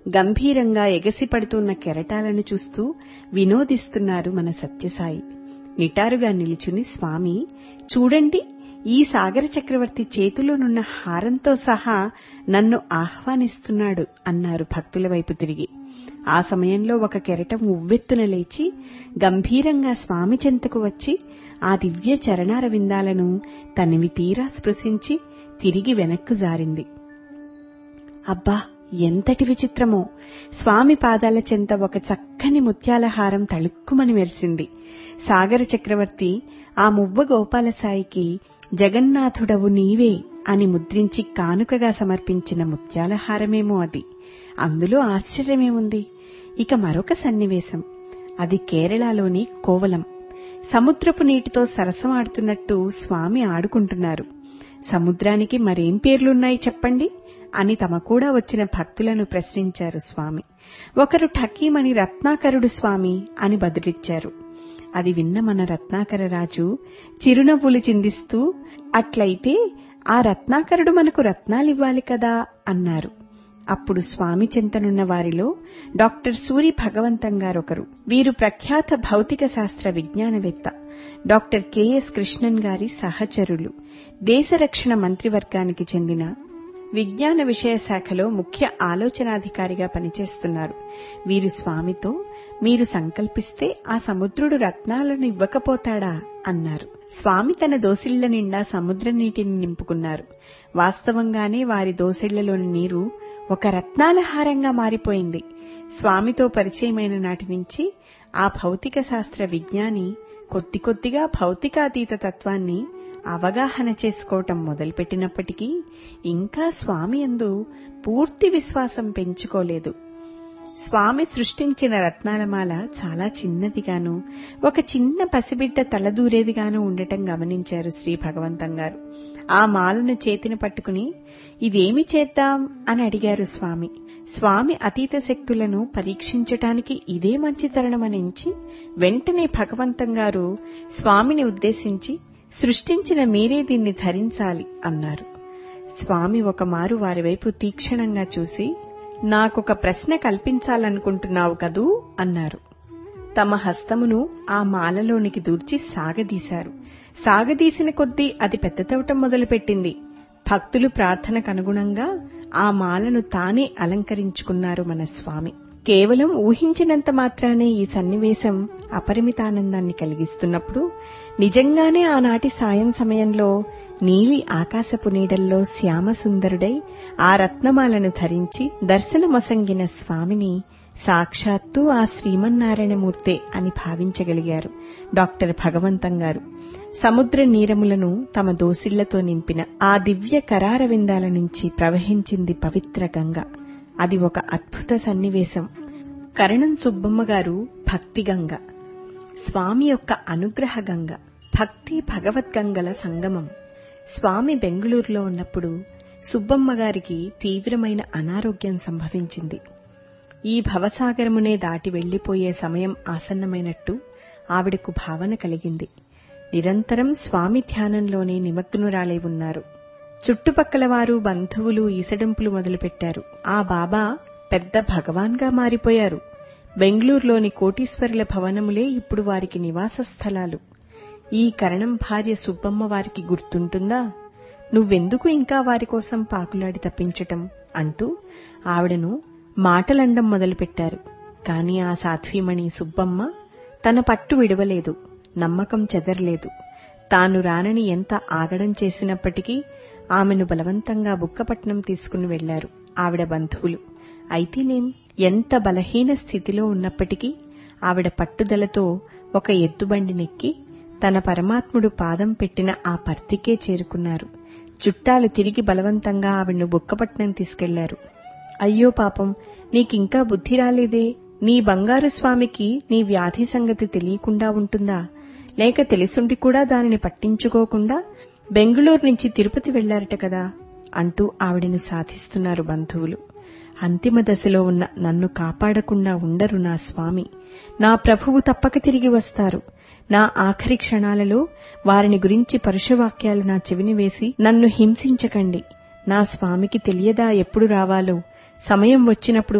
గంభీరంగా ఎగసిపడుతున్న కెరటాలను చూస్తూ వినోదిస్తున్నారు మన సత్యసాయి నిటారుగా నిలుచుని స్వామి చూడండి ఈ సాగర చక్రవర్తి చేతిలోనున్న హారంతో సహా నన్ను ఆహ్వానిస్తున్నాడు అన్నారు భక్తుల వైపు తిరిగి ఆ సమయంలో ఒక కెరటం ఉవ్వెత్తున లేచి గంభీరంగా స్వామి చెంతకు వచ్చి ఆ దివ్య చరణార విందాలను తనివి తీరా స్పృశించి తిరిగి వెనక్కు జారింది అబ్బా ఎంతటి విచిత్రమో స్వామి పాదాల చెంత ఒక చక్కని ముత్యాల హారం తళుక్కుమని మెరిసింది సాగర చక్రవర్తి ఆ మువ్వ గోపాలసాయికి జగన్నాథుడవు నీవే అని ముద్రించి కానుకగా సమర్పించిన ముత్యాల హారమేమో అది అందులో ఆశ్చర్యమేముంది ఇక మరొక సన్నివేశం అది కేరళలోని కోవలం సముద్రపు నీటితో సరసమాడుతున్నట్టు స్వామి ఆడుకుంటున్నారు సముద్రానికి మరేం పేర్లున్నాయి చెప్పండి అని తమ కూడా వచ్చిన భక్తులను ప్రశ్నించారు స్వామి ఒకరు ఠకీమని రత్నాకరుడు స్వామి అని బదులిచ్చారు అది విన్న మన రత్నాకర రాజు చిరునవ్వులు చిందిస్తూ అట్లయితే ఆ రత్నాకరుడు మనకు రత్నాలివ్వాలి కదా అన్నారు అప్పుడు స్వామి చింతనున్న వారిలో డాక్టర్ సూరి భగవంతం గారొకరు వీరు ప్రఖ్యాత భౌతిక శాస్త్ర విజ్ఞానవేత్త డాక్టర్ కెఎస్ కృష్ణన్ గారి సహచరులు దేశరక్షణ మంత్రివర్గానికి చెందిన విజ్ఞాన విషయ శాఖలో ముఖ్య ఆలోచనాధికారిగా పనిచేస్తున్నారు వీరు స్వామితో మీరు సంకల్పిస్తే ఆ సముద్రుడు రత్నాలను ఇవ్వకపోతాడా అన్నారు స్వామి తన దోసిళ్ల నిండా సముద్ర నీటిని నింపుకున్నారు వాస్తవంగానే వారి దోసిళ్లలోని నీరు ఒక రత్నాల హారంగా మారిపోయింది స్వామితో పరిచయమైన నాటి నుంచి ఆ భౌతిక శాస్త్ర విజ్ఞాని కొద్ది కొద్దిగా భౌతికాతీత తత్వాన్ని అవగాహన చేసుకోవటం మొదలుపెట్టినప్పటికీ ఇంకా స్వామి అందు పూర్తి విశ్వాసం పెంచుకోలేదు స్వామి సృష్టించిన రత్నాలమాల చాలా చిన్నదిగాను ఒక చిన్న పసిబిడ్డ తలదూరేదిగాను ఉండటం గమనించారు శ్రీ భగవంతం గారు ఆ మాలను చేతిని పట్టుకుని ఇదేమి చేద్దాం అని అడిగారు స్వామి స్వామి అతీత శక్తులను పరీక్షించటానికి ఇదే మంచి తరుణమనించి వెంటనే భగవంతం గారు స్వామిని ఉద్దేశించి సృష్టించిన మీరే దీన్ని ధరించాలి అన్నారు స్వామి ఒక మారు వారి వైపు తీక్షణంగా చూసి నాకొక ప్రశ్న కల్పించాలనుకుంటున్నావు కదూ అన్నారు తమ హస్తమును ఆ మాలలోనికి దూర్చి సాగదీశారు సాగదీసిన కొద్దీ అది పెద్దతవటం మొదలుపెట్టింది భక్తులు ప్రార్థనకు అనుగుణంగా ఆ మాలను తానే అలంకరించుకున్నారు మన స్వామి కేవలం ఊహించినంత మాత్రానే ఈ సన్నివేశం అపరిమితానందాన్ని కలిగిస్తున్నప్పుడు నిజంగానే ఆనాటి సాయం సమయంలో నీలి ఆకాశపు నీడల్లో శ్యామసుందరుడై ఆ రత్నమాలను ధరించి దర్శనమొసంగిన స్వామిని సాక్షాత్తు ఆ శ్రీమన్నారాయణమూర్తే అని భావించగలిగారు డాక్టర్ భగవంతం గారు సముద్ర నీరములను తమ దోసిళ్లతో నింపిన ఆ దివ్య కరార విందాల నుంచి ప్రవహించింది పవిత్ర గంగ అది ఒక అద్భుత సన్నివేశం కరణం సుబ్బమ్మ గారు భక్తి గంగ స్వామి యొక్క అనుగ్రహ గంగ భక్తి భగవద్గంగల సంగమం స్వామి బెంగుళూరులో ఉన్నప్పుడు సుబ్బమ్మ గారికి తీవ్రమైన అనారోగ్యం సంభవించింది ఈ భవసాగరమునే దాటి వెళ్లిపోయే సమయం ఆసన్నమైనట్టు ఆవిడకు భావన కలిగింది నిరంతరం స్వామి ధ్యానంలోనే నిమగ్నురాలై ఉన్నారు చుట్టుపక్కల వారు బంధువులు ఈసడింపులు మొదలుపెట్టారు ఆ బాబా పెద్ద భగవాన్గా మారిపోయారు బెంగళూరులోని కోటీశ్వరుల భవనములే ఇప్పుడు వారికి నివాస స్థలాలు ఈ కరణం భార్య సుబ్బమ్మ వారికి గుర్తుంటుందా నువ్వెందుకు ఇంకా వారి కోసం పాకులాడి తప్పించటం అంటూ ఆవిడను మాటలండం మొదలుపెట్టారు కాని ఆ సాధ్వీమణి సుబ్బమ్మ తన పట్టు విడవలేదు నమ్మకం చెదరలేదు తాను రానని ఎంత ఆగడం చేసినప్పటికీ ఆమెను బలవంతంగా బుక్కపట్నం తీసుకుని వెళ్లారు ఆవిడ బంధువులు అయితేనేం ఎంత బలహీన స్థితిలో ఉన్నప్పటికీ ఆవిడ పట్టుదలతో ఒక ఎద్దుబండినెక్కి తన పరమాత్ముడు పాదం పెట్టిన ఆ పర్తికే చేరుకున్నారు చుట్టాలు తిరిగి బలవంతంగా ఆవిడ్ను బుక్కపట్నం తీసుకెళ్లారు అయ్యో పాపం నీకింకా బుద్ధి రాలేదే నీ బంగారు స్వామికి నీ వ్యాధి సంగతి తెలియకుండా ఉంటుందా లేక తెలిసుండి కూడా దానిని పట్టించుకోకుండా బెంగుళూరు నుంచి తిరుపతి వెళ్లారట కదా అంటూ ఆవిడను సాధిస్తున్నారు బంధువులు అంతిమ దశలో ఉన్న నన్ను కాపాడకుండా ఉండరు నా స్వామి నా ప్రభువు తప్పక తిరిగి వస్తారు నా ఆఖరి క్షణాలలో వారిని గురించి పరుషవాక్యాలు నా చెవిని వేసి నన్ను హింసించకండి నా స్వామికి తెలియదా ఎప్పుడు రావాలో సమయం వచ్చినప్పుడు